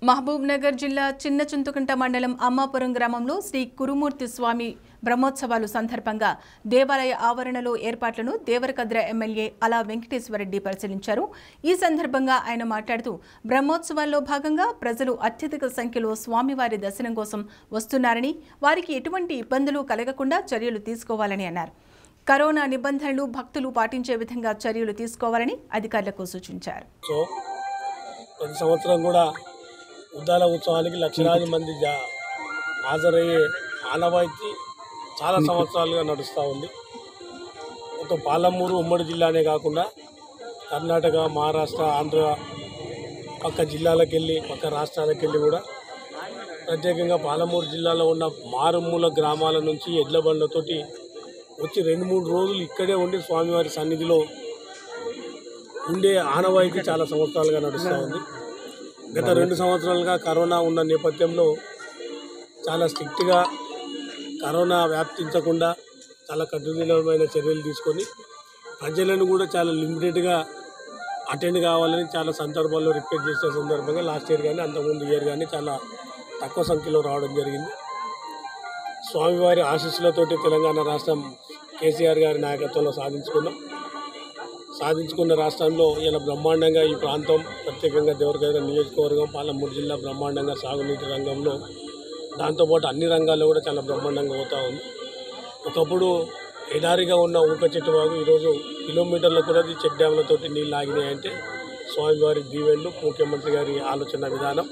మహబూబ్ నగర్ జిల్లా చిన్న చింతకుంట మండలం అమ్మాపురం గ్రామంలో శ్రీ కురుమూర్తి స్వామి బ్రహ్మోత్సవాలు సందర్భంగా దేవాలయ ఆవరణలో ఏర్పాట్లను దేవరకద్ర ఎమ్మెల్యే అలా వెంకటేశ్వరరెడ్డి పరిశీలించారు ఈ సందర్భంగా ఆయన మాట్లాడుతూ బ్రహ్మోత్సవాల్లో భాగంగా ప్రజలు అత్యధిక సంఖ్యలో స్వామివారి దర్శనం కోసం వస్తున్నారని వారికి ఎటువంటి ఇబ్బందులు కలగకుండా చర్యలు తీసుకోవాలని అన్నారు కరోనా నిబంధనలు భక్తులు పాటించే విధంగా చర్యలు తీసుకోవాలని అధికారులకు సూచించారు సో ప్రతి సంవత్సరం కూడా ఉద్దాల ఉత్సవానికి లక్షలాది మంది జా హాజరయ్యే ఆనవాయితీ చాలా సంవత్సరాలుగా నడుస్తూ ఉంది ఒక పాలమూరు ఉమ్మడి జిల్లానే కాకుండా కర్ణాటక మహారాష్ట్ర ఆంధ్ర పక్క జిల్లాలకు వెళ్ళి పక్క రాష్ట్రాలకు వెళ్ళి కూడా ప్రత్యేకంగా పాలమూరు జిల్లాలో ఉన్న మారుమూల గ్రామాల నుంచి ఎడ్ల బండ్లతోటి వచ్చి రెండు మూడు రోజులు ఇక్కడే ఉండి స్వామివారి సన్నిధిలో ఉండే ఆనవాయితీ చాలా సంవత్సరాలుగా నడుస్తూ ఉంది గత రెండు సంవత్సరాలుగా కరోనా ఉన్న నేపథ్యంలో చాలా స్ట్రిక్ట్గా కరోనా వ్యాప్తించకుండా చాలా కఠినమైన చర్యలు తీసుకొని ప్రజలను కూడా చాలా లిమిటెడ్గా అటెండ్ కావాలని చాలా సందర్భాల్లో రిక్వెస్ట్ చేసే సందర్భంగా లాస్ట్ ఇయర్ కానీ అంతకుముందు ఇయర్ కానీ చాలా తక్కువ సంఖ్యలో రావడం జరిగింది స్వామివారి ఆశీస్సులతోటి తెలంగాణ రాష్ట్రం కేసీఆర్ గారి నాయకత్వంలో సాధించుకున్నాం సాధించుకున్న రాష్ట్రంలో ఇలా బ్రహ్మాండంగా ఈ ప్రాంతం ప్రత్యేకంగా దేవరగడ్డ నియోజకవర్గం పాలమూరు జిల్లా బ్రహ్మాండంగా సాగునీటి రంగంలో దాంతోపాటు అన్ని రంగాల్లో కూడా చాలా బ్రహ్మాండంగా అవుతా ఉంది ఒకప్పుడు ఎడారిగా ఉన్న ఊక చెట్టు వాగు ఈరోజు కిలోమీటర్ల కూడా చెక్ డ్యామ్లతోటి నీళ్ళు ఆగినాయంటే స్వామివారి దీవెళ్ళు ముఖ్యమంత్రి గారి ఆలోచన విధానం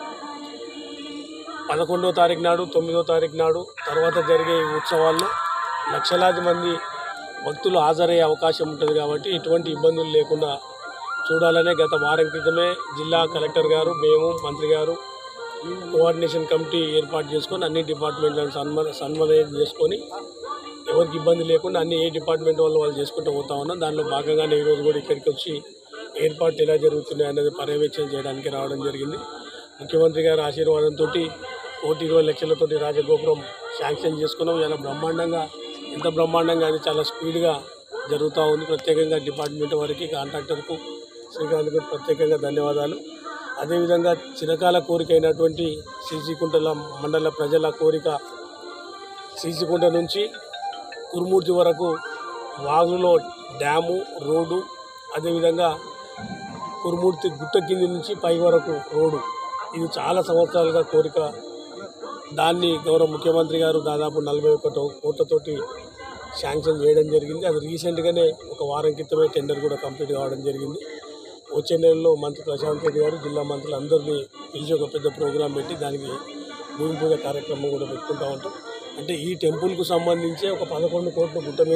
పదకొండో తారీఖు నాడు తొమ్మిదో తారీఖు నాడు తర్వాత జరిగే ఈ ఉత్సవాల్లో లక్షలాది మంది భక్తులు హాజరయ్యే అవకాశం ఉంటుంది కాబట్టి ఎటువంటి ఇబ్బందులు లేకుండా చూడాలనే గత వారం క్రితమే జిల్లా కలెక్టర్ గారు మేము మంత్రి గారు కోఆర్డినేషన్ కమిటీ ఏర్పాటు చేసుకొని అన్ని డిపార్ట్మెంట్లను సన్మ సన్మయం చేసుకొని ఎవరికి ఇబ్బంది లేకుండా అన్ని ఏ డిపార్ట్మెంట్ వాళ్ళు వాళ్ళు చేసుకుంటూ పోతా ఉన్నాం దానిలో భాగంగానే ఈరోజు కూడా ఇక్కడికి వచ్చి ఏర్పాట్లు ఎలా జరుగుతున్నాయి అనేది పర్యవేక్షణ చేయడానికి రావడం జరిగింది ముఖ్యమంత్రి గారి ఆశీర్వాదంతో కోటి ఇరవై లక్షలతోటి రాజగోపురం శాంక్షన్ చేసుకున్నాం ఇలా బ్రహ్మాండంగా ఎంత బ్రహ్మాండంగా అది చాలా స్పీడ్గా జరుగుతూ ఉంది ప్రత్యేకంగా డిపార్ట్మెంట్ వారికి కాంట్రాక్టర్కు శ్రీకాంత్కు ప్రత్యేకంగా ధన్యవాదాలు అదేవిధంగా చిరకాల కోరిక అయినటువంటి శ్రీశీకుంటల మండల ప్రజల కోరిక శ్రీశీకుంట నుంచి కురుమూర్తి వరకు వాగులో డ్యాము రోడ్డు అదేవిధంగా కురుమూర్తి గుట్ట కింది నుంచి పై వరకు రోడ్డు ఇది చాలా సంవత్సరాలుగా కోరిక దాన్ని గౌరవ ముఖ్యమంత్రి గారు దాదాపు నలభై ఒకటో కోట్లతోటి శాంక్షన్ చేయడం జరిగింది అది రీసెంట్గానే ఒక వారం క్రితమే టెండర్ కూడా కంప్లీట్ కావడం జరిగింది వచ్చే నెలలో మంత్రి ప్రశాంత్ రెడ్డి గారు జిల్లా మంత్రులు అందరినీ పిలిచి ఒక పెద్ద ప్రోగ్రాం పెట్టి దానికి భూమి పూజ కార్యక్రమం కూడా పెట్టుకుంటా ఉంటాం అంటే ఈ టెంపుల్కు సంబంధించి ఒక పదకొండు కోట్ల గుట్ట మీద